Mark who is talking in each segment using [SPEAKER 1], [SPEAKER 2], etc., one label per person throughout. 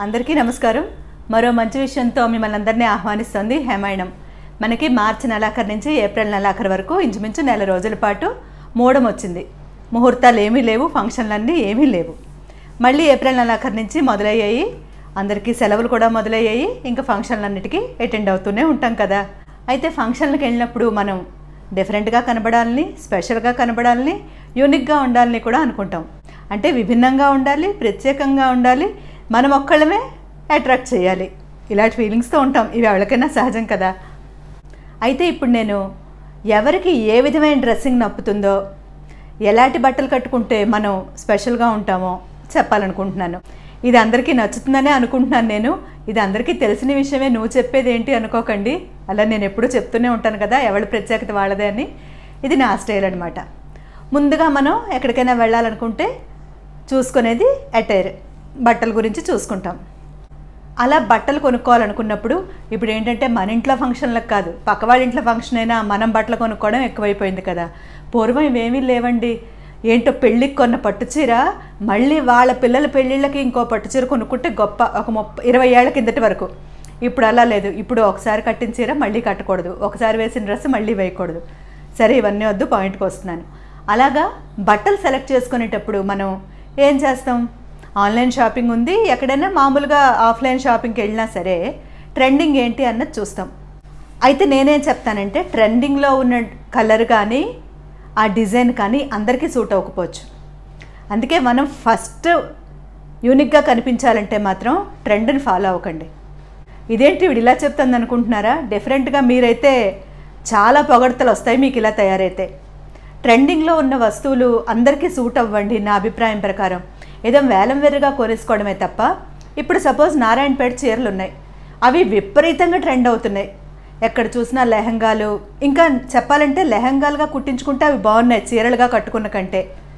[SPEAKER 1] అందరికీ నమస్కారం మరో మంచి విషయంతో మిమ్మల్ని అందరినీ ఆహ్వానిస్తోంది హేమాయణం మనకి మార్చి నెలాఖరు నుంచి ఏప్రిల్ నెలాఖరు వరకు ఇంచుమించు నెల రోజుల పాటు మూడం వచ్చింది ముహూర్తాలు ఏమీ లేవు ఫంక్షన్లన్నీ ఏమీ లేవు మళ్ళీ ఏప్రిల్ నెలాఖరు నుంచి మొదలయ్యాయి అందరికీ సెలవులు కూడా మొదలయ్యాయి ఇంకా ఫంక్షన్లన్నిటికీ అటెండ్ అవుతూనే ఉంటాం కదా అయితే ఫంక్షన్లకు వెళ్ళినప్పుడు మనం డిఫరెంట్గా కనబడాలని స్పెషల్గా కనబడాలని యూనిక్గా ఉండాలని కూడా అనుకుంటాం అంటే విభిన్నంగా ఉండాలి ప్రత్యేకంగా ఉండాలి మనం ఒక్కళ్ళమే అట్రాక్ట్ చేయాలి ఇలాంటి ఫీలింగ్స్తో ఉంటాం ఇవి ఎవరికైనా సహజం కదా అయితే ఇప్పుడు నేను ఎవరికి ఏ విధమైన డ్రెస్సింగ్ నప్పుతుందో ఎలాంటి బట్టలు కట్టుకుంటే మనం స్పెషల్గా ఉంటామో చెప్పాలనుకుంటున్నాను ఇది అందరికీ నచ్చుతుందనే అనుకుంటున్నాను నేను ఇది అందరికీ తెలిసిన విషయమే నువ్వు చెప్పేది ఏంటి అనుకోకండి అలా నేను ఎప్పుడూ చెప్తూనే ఉంటాను కదా ఎవరి ప్రత్యేకత వాళ్ళదే అని ఇది నా స్టైల్ అనమాట ముందుగా మనం ఎక్కడికైనా వెళ్ళాలనుకుంటే చూసుకునేది అటైర్ బట్టల గురించి చూసుకుంటాం అలా బట్టలు కొనుక్కోవాలనుకున్నప్పుడు ఇప్పుడు ఏంటంటే మన ఇంట్లో ఫంక్షన్లకు కాదు పక్క వాళ్ళ ఇంట్లో ఫంక్షన్ అయినా మనం బట్టలు కొనుక్కోవడం ఎక్కువైపోయింది కదా పూర్వం ఇవేమీ లేవండి ఏంటో పెళ్ళికి కొన్న పట్టుచీర మళ్ళీ వాళ్ళ పిల్లల పెళ్ళిళ్ళకి ఇంకో పట్టుచీర కొనుక్కుంటే గొప్ప ఒక ముప్పై ఇరవై ఏళ్ల కిందటి వరకు ఇప్పుడు అలా లేదు ఇప్పుడు ఒకసారి కట్టిన చీర మళ్ళీ కట్టకూడదు ఒకసారి వేసిన డ్రెస్ మళ్ళీ వేయకూడదు సరే ఇవన్నీ వద్దు పాయింట్కి వస్తున్నాను అలాగా బట్టలు సెలెక్ట్ చేసుకునేటప్పుడు మనం ఏం చేస్తాం ఆన్లైన్ షాపింగ్ ఉంది ఎక్కడైనా మామూలుగా ఆఫ్లైన్ షాపింగ్కి వెళ్ళినా సరే ట్రెండింగ్ ఏంటి అన్నది చూస్తాం అయితే నేనేం చెప్తానంటే ట్రెండింగ్లో ఉన్న కలర్ కానీ ఆ డిజైన్ కానీ అందరికీ సూట్ అవ్వకపోవచ్చు అందుకే మనం ఫస్ట్ యూనిక్గా కనిపించాలంటే మాత్రం ట్రెండ్ని ఫాలో అవ్వకండి ఇదేంటి వీడు ఇలా చెప్తుంది అనుకుంటున్నారా డిఫరెంట్గా మీరైతే చాలా పొగడతలు వస్తాయి మీకు ఇలా తయారైతే ట్రెండింగ్లో ఉన్న వస్తువులు అందరికీ సూట్ అవ్వండి నా అభిప్రాయం ప్రకారం ఏదో వేలం వెర్రగా కొనేసుకోవడమే తప్ప ఇప్పుడు సపోజ్ నారాయణపేట చీరలు ఉన్నాయి అవి విపరీతంగా ట్రెండ్ అవుతున్నాయి ఎక్కడ చూసినా లెహంగాలు ఇంకా చెప్పాలంటే లెహంగాలుగా కుట్టించుకుంటే అవి బాగున్నాయి చీరలుగా కట్టుకున్న కంటే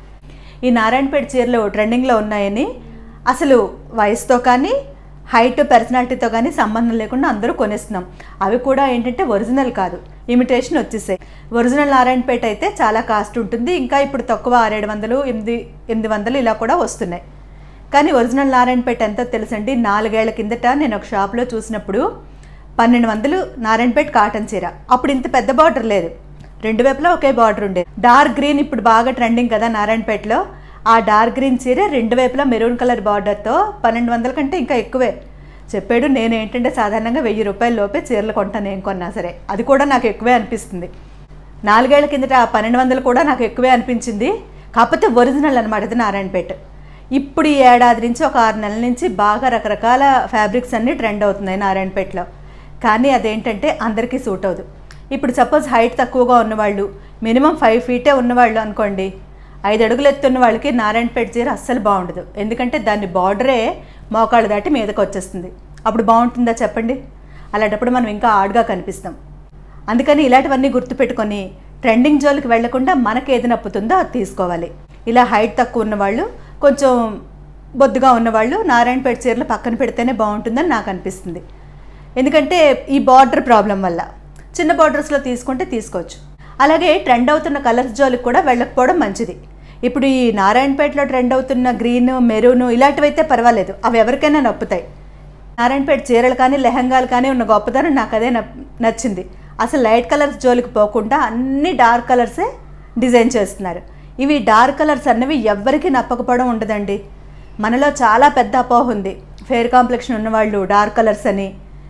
[SPEAKER 1] ఈ నారాయణపేట చీరలు ట్రెండింగ్లో ఉన్నాయని అసలు వయసుతో కానీ హైట్ పర్సనాలిటీతో కానీ సంబంధం లేకుండా అందరూ కొనేస్తున్నాం అవి కూడా ఏంటంటే ఒరిజినల్ కాదు ఇమిటేషన్ వచ్చేసాయి ఒరిజినల్ నారాయణపేట అయితే చాలా కాస్ట్ ఉంటుంది ఇంకా ఇప్పుడు తక్కువ ఆరేడు వందలు ఎనిమిది ఎనిమిది వందలు ఇలా కూడా వస్తున్నాయి కానీ ఒరిజినల్ నారాయణపేట ఎంతో తెలుసండి నాలుగేళ్ల కిందట నేను ఒక షాప్లో చూసినప్పుడు పన్నెండు వందలు నారాయణపేట కాటన్ చీర అప్పుడు ఇంత పెద్ద బార్డర్ లేదు రెండు వైపులా ఒకే బార్డర్ ఉండేది డార్క్ గ్రీన్ ఇప్పుడు బాగా ట్రెండింగ్ కదా నారాయణపేటలో ఆ డార్క్ గ్రీన్ చీర రెండు వైపులా మెరూన్ కలర్ బార్డర్తో పన్నెండు వందల కంటే ఇంకా ఎక్కువే చెప్పాడు నేను ఏంటంటే సాధారణంగా వెయ్యి రూపాయల లోపే చీరలు కొంటాను ఏం కొన్నా సరే అది కూడా నాకు ఎక్కువే అనిపిస్తుంది నాలుగేళ్ల కిందట ఆ పన్నెండు వందలు కూడా నాకు ఎక్కువే అనిపించింది కాకపోతే ఒరిజినల్ అనమాట ఇది నారాయణపేట ఇప్పుడు ఈ ఏడాది నుంచి ఒక ఆరు నెలల నుంచి బాగా రకరకాల ఫ్యాబ్రిక్స్ అన్నీ ట్రెండ్ అవుతున్నాయి నారాయణపేటలో కానీ అదేంటంటే అందరికీ సూట్ అవ్వదు ఇప్పుడు సపోజ్ హైట్ తక్కువగా ఉన్నవాళ్ళు మినిమం ఫైవ్ ఫీటే ఉన్నవాళ్ళు అనుకోండి ఐదు అడుగులు ఎత్తున్న వాళ్ళకి నారాయణపేట చీర అస్సలు బాగుండదు ఎందుకంటే దాని బార్డరే మోకాళ్ళు దాటి మీదకి వచ్చేస్తుంది అప్పుడు బాగుంటుందా చెప్పండి అలాంటప్పుడు మనం ఇంకా ఆడుగా కనిపిస్తాం అందుకని ఇలాంటివన్నీ గుర్తుపెట్టుకొని ట్రెండింగ్ జోలికి వెళ్లకుండా మనకి ఏది నప్పుతుందో అది తీసుకోవాలి ఇలా హైట్ తక్కువ ఉన్నవాళ్ళు కొంచెం బొద్దుగా ఉన్నవాళ్ళు నారాయణపేట చీరలు పక్కన పెడితేనే బాగుంటుందని నాకు అనిపిస్తుంది ఎందుకంటే ఈ బార్డర్ ప్రాబ్లం వల్ల చిన్న బార్డర్స్లో తీసుకుంటే తీసుకోవచ్చు అలాగే ట్రెండ్ అవుతున్న కలర్స్ జోలికి కూడా వెళ్ళకపోవడం మంచిది ఇప్పుడు ఈ నారాయణపేటలో ట్రెండ్ అవుతున్న గ్రీన్ మెరూన్ ఇలాంటివైతే పర్వాలేదు అవి ఎవరికైనా నప్పుతాయి నారాయణపేట చీరలు కానీ లెహంగాలు కానీ ఉన్న గొప్పతనం నాకు అదే నచ్చింది అసలు లైట్ కలర్స్ జోలికి పోకుండా అన్ని డార్క్ కలర్సే డిజైన్ చేస్తున్నారు ఇవి డార్క్ కలర్స్ అన్నవి ఎవ్వరికీ నప్పకపోవడం ఉండదండి మనలో చాలా పెద్ద అపోహ ఉంది ఫెయిర్ కాంప్లెక్షన్ ఉన్నవాళ్ళు డార్క్ కలర్స్ అని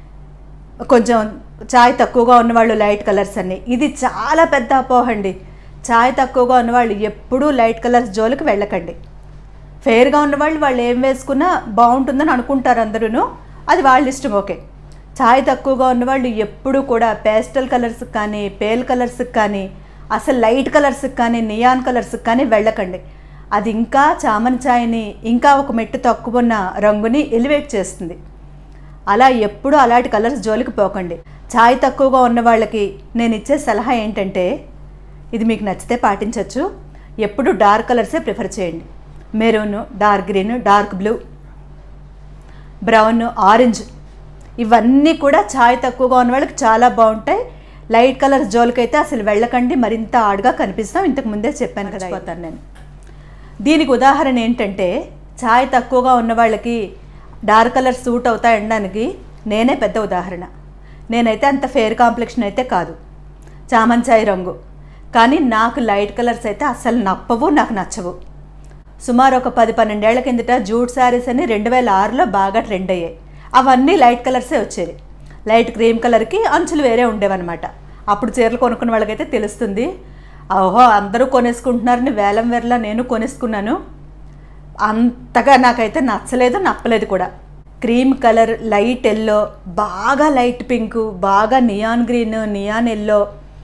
[SPEAKER 1] కొంచెం ఛాయ్ తక్కువగా ఉన్నవాళ్ళు లైట్ కలర్స్ అని ఇది చాలా పెద్ద అపోహ అండి ఛాయ్ తక్కువగా ఉన్నవాళ్ళు ఎప్పుడూ లైట్ కలర్స్ జోలికి వెళ్ళకండి ఫెయిర్గా ఉన్నవాళ్ళు వాళ్ళు ఏం వేసుకున్నా బాగుంటుందని అనుకుంటారు అందరూ అది వాళ్ళ ఇష్టం ఓకే ఛాయ్ తక్కువగా ఉన్నవాళ్ళు ఎప్పుడూ కూడా పేస్టల్ కలర్స్కి కానీ పేల్ కలర్స్కి కానీ అసలు లైట్ కలర్స్కి కానీ నియాన్ కలర్స్కి కానీ వెళ్ళకండి అది ఇంకా చామన్ ఛాయ్ని ఇంకా ఒక మెట్టు తక్కువ ఉన్న రంగుని ఎలివేట్ చేస్తుంది అలా ఎప్పుడూ అలాంటి కలర్స్ జోలికి పోకండి ఛాయ్ తక్కువగా ఉన్న వాళ్ళకి నేను ఇచ్చే సలహా ఏంటంటే ఇది మీకు నచ్చితే పాటించవచ్చు ఎప్పుడు డార్క్ కలర్సే ప్రిఫర్ చేయండి maroon dark green dark blue brown orange ఇవన్నీ కూడా ఛాయ్ తక్కువగా ఉన్న వాళ్ళకి చాలా బాగుంటాయి లైట్ కలర్స్ జోలికైతే అసలు వెళ్ళకండి మరింత ఆడుగా కనిపిస్తాం ఇంతకు ముందే చెప్పాను కదా అయిపోతాను నేను దీనికి ఉదాహరణ ఏంటంటే ఛాయ్ తక్కువగా ఉన్న వాళ్ళకి డార్క్ కలర్ సూట్ అవుతాయి అనడానికి నేనే పెద్ద ఉదాహరణ నేనైతే అంత ఫేర్ కాంప్లెక్షన్ అయితే కాదు చామంచాయి రంగు కానీ నాకు లైట్ కలర్స్ అయితే అస్సలు నప్పవు నాకు నచ్చవు సుమారు ఒక పది పన్నెండేళ్ల కిందట జూట్ శారీస్ అని రెండు వేల ఆరులో బాగా ట్రెండ్ అయ్యాయి అవన్నీ లైట్ కలర్సే వచ్చేది లైట్ క్రీమ్ కలర్కి అంచులు వేరే ఉండేవన్నమాట అప్పుడు చీరలు కొనుక్కున్న వాళ్ళకైతే తెలుస్తుంది ఓహో అందరూ కొనేసుకుంటున్నారని వేలం వేరలా నేను కొనేసుకున్నాను అంతగా నాకైతే నచ్చలేదు నప్పలేదు కూడా క్రీమ్ కలర్ లైట్ ఎల్లో బాగా లైట్ పింక్ బాగా నియాన్ గ్రీన్ నియాన్ ఎల్లో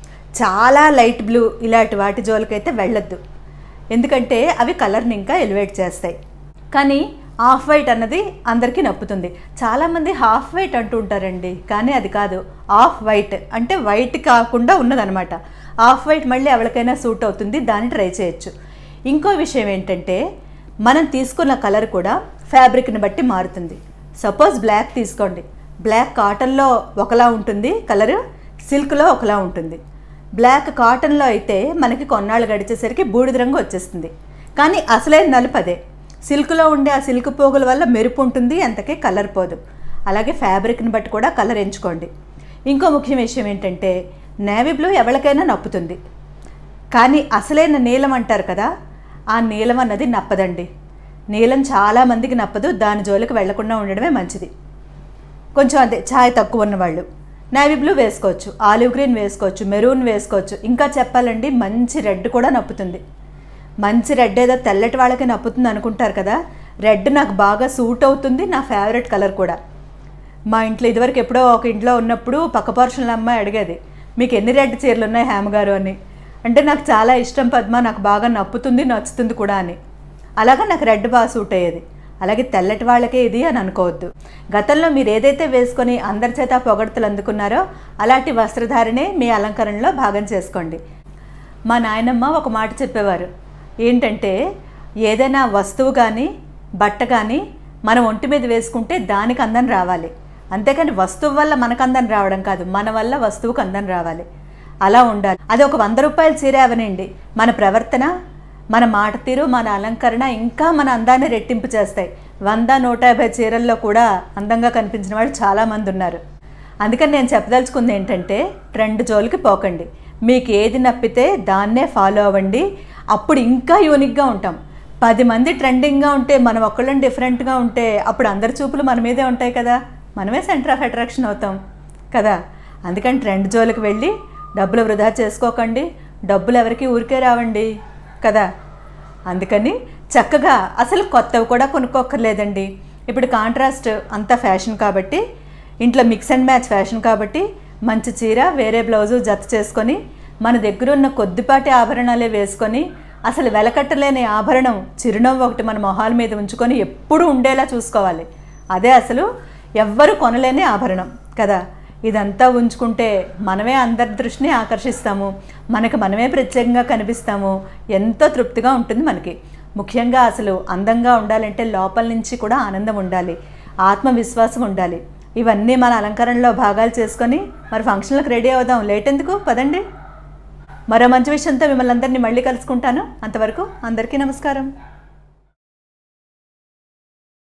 [SPEAKER 1] చాలా లైట్ బ్లూ ఇలాంటి వాటి జోలికైతే వెళ్ళొద్దు ఎందుకంటే అవి కలర్ని ఇంకా ఎలివేట్ చేస్తాయి కానీ హాఫ్ వైట్ అన్నది అందరికీ నప్పుతుంది చాలామంది హాఫ్ వైట్ అంటూ ఉంటారండి కానీ అది కాదు హాఫ్ వైట్ అంటే వైట్ కాకుండా ఉన్నదనమాట హాఫ్ వైట్ మళ్ళీ ఎవరికైనా సూట్ అవుతుంది దాన్ని ట్రై చేయొచ్చు ఇంకో విషయం ఏంటంటే మనం తీసుకున్న కలర్ కూడా ఫ్యాబ్రిక్ని బట్టి మారుతుంది సపోజ్ బ్లాక్ తీసుకోండి బ్లాక్ కాటన్లో ఒకలా ఉంటుంది కలరు సిల్క్లో ఒకలా ఉంటుంది బ్లాక్ కాటన్లో అయితే మనకి కొన్నాళ్ళు గడిచేసరికి బూడిద రంగు వచ్చేస్తుంది కానీ అసలైన నలుపు అదే సిల్క్లో ఉండే ఆ సిల్క్ పోగుల వల్ల మెరుపు ఉంటుంది అంతకే కలర్ పోదు అలాగే ఫ్యాబ్రిక్ని బట్టి కూడా కలర్ ఎంచుకోండి ఇంకో ముఖ్య విషయం ఏంటంటే నేవీ బ్లూ ఎవరికైనా నప్పుతుంది కానీ అసలైన నీలం అంటారు కదా ఆ నీలం అన్నది నప్పదండి నీలం చాలామందికి నప్పదు దాని జోలికి వెళ్లకుండా ఉండడమే మంచిది కొంచెం అదే ఛాయ్ తక్కువ ఉన్నవాళ్ళు నేవీ బ్లూ వేసుకోవచ్చు ఆలివ్ గ్రీన్ వేసుకోవచ్చు మెరూన్ వేసుకోవచ్చు ఇంకా చెప్పాలండి మంచి రెడ్ కూడా నప్పుతుంది మంచి రెడ్ ఏదో తెల్లటి వాళ్ళకి నప్పుతుంది అనుకుంటారు కదా రెడ్ నాకు బాగా సూట్ అవుతుంది నా ఫేవరెట్ కలర్ కూడా మా ఇంట్లో ఇదివరకు ఎప్పుడో ఒక ఇంట్లో ఉన్నప్పుడు పక్క పోర్షన్ల అమ్మాయి అడిగేది మీకు ఎన్ని రెడ్ చీరలు ఉన్నాయి హేమగారు అని అంటే నాకు చాలా ఇష్టం పద్మ నాకు బాగా నప్పుతుంది నచ్చుతుంది కూడా అని అలాగా నాకు రెడ్ బాగా సూట్ అయ్యేది అలాగే తెల్లటి వాళ్ళకే ఇది అని అనుకోవద్దు గతంలో మీరు ఏదైతే వేసుకొని అందరి చేత పొగడతలు అందుకున్నారో అలాంటి వస్త్రధారణే మీ అలంకరణలో భాగం చేసుకోండి మా నాయనమ్మ ఒక మాట చెప్పేవారు ఏంటంటే ఏదైనా వస్తువు కానీ బట్ట కానీ మనం ఒంటి మీద వేసుకుంటే దానికి అందం రావాలి అంతేకాని వస్తువు వల్ల మనకు అందం రావడం కాదు మన వల్ల వస్తువుకు అందం రావాలి అలా ఉండాలి అది ఒక వంద రూపాయల చీర అవనండి మన ప్రవర్తన మన మాట తీరు మన అలంకరణ ఇంకా మన అందాన్ని రెట్టింపు చేస్తాయి వంద నూట యాభై చీరల్లో కూడా అందంగా కనిపించిన వాళ్ళు చాలామంది ఉన్నారు అందుకని నేను చెప్పదలుచుకుంది ఏంటంటే ట్రెండ్ జోలికి పోకండి మీకు ఏది నప్పితే దాన్నే ఫాలో అవ్వండి అప్పుడు ఇంకా యూనిక్గా ఉంటాం పది మంది ట్రెండింగ్గా ఉంటే మనం ఒక్కళ్ళని డిఫరెంట్గా ఉంటే అప్పుడు అందరి చూపులు మన మీదే ఉంటాయి కదా మనమే సెంటర్ ఆఫ్ అట్రాక్షన్ అవుతాం కదా అందుకని ట్రెండ్ జోలికి వెళ్ళి డబ్బులు వృధా చేసుకోకండి డబ్బులు ఎవరికి ఊరికే రావండి కదా అందుకని చక్కగా అసలు కొత్తవి కూడా కొనుక్కోక్కర్లేదండి ఇప్పుడు కాంట్రాస్ట్ అంతా ఫ్యాషన్ కాబట్టి ఇంట్లో మిక్స్ అండ్ మ్యాచ్ ఫ్యాషన్ కాబట్టి మంచి చీర వేరే బ్లౌజు జత చేసుకొని మన దగ్గర ఉన్న కొద్దిపాటి ఆభరణాలే వేసుకొని అసలు వెలకట్టలేని ఆభరణం చిరునవ్వు ఒకటి మన మొహాల మీద ఉంచుకొని ఎప్పుడూ ఉండేలా చూసుకోవాలి అదే అసలు ఎవ్వరు కొనలేని ఆభరణం కదా ఇదంతా ఉంచుకుంటే మనమే అందరి దృష్టిని ఆకర్షిస్తాము మనకు మనమే ప్రత్యేకంగా కనిపిస్తాము ఎంతో తృప్తిగా ఉంటుంది మనకి ముఖ్యంగా అసలు అందంగా ఉండాలంటే లోపల నుంచి కూడా ఆనందం ఉండాలి ఆత్మవిశ్వాసం ఉండాలి ఇవన్నీ మన అలంకరణలో భాగాలు చేసుకొని మరి ఫంక్షన్లకు రెడీ అవుదాం లేట్ ఎందుకు పదండి మరో మంచి విషయంతో మిమ్మల్ని అందరినీ మళ్ళీ కలుసుకుంటాను అంతవరకు అందరికీ నమస్కారం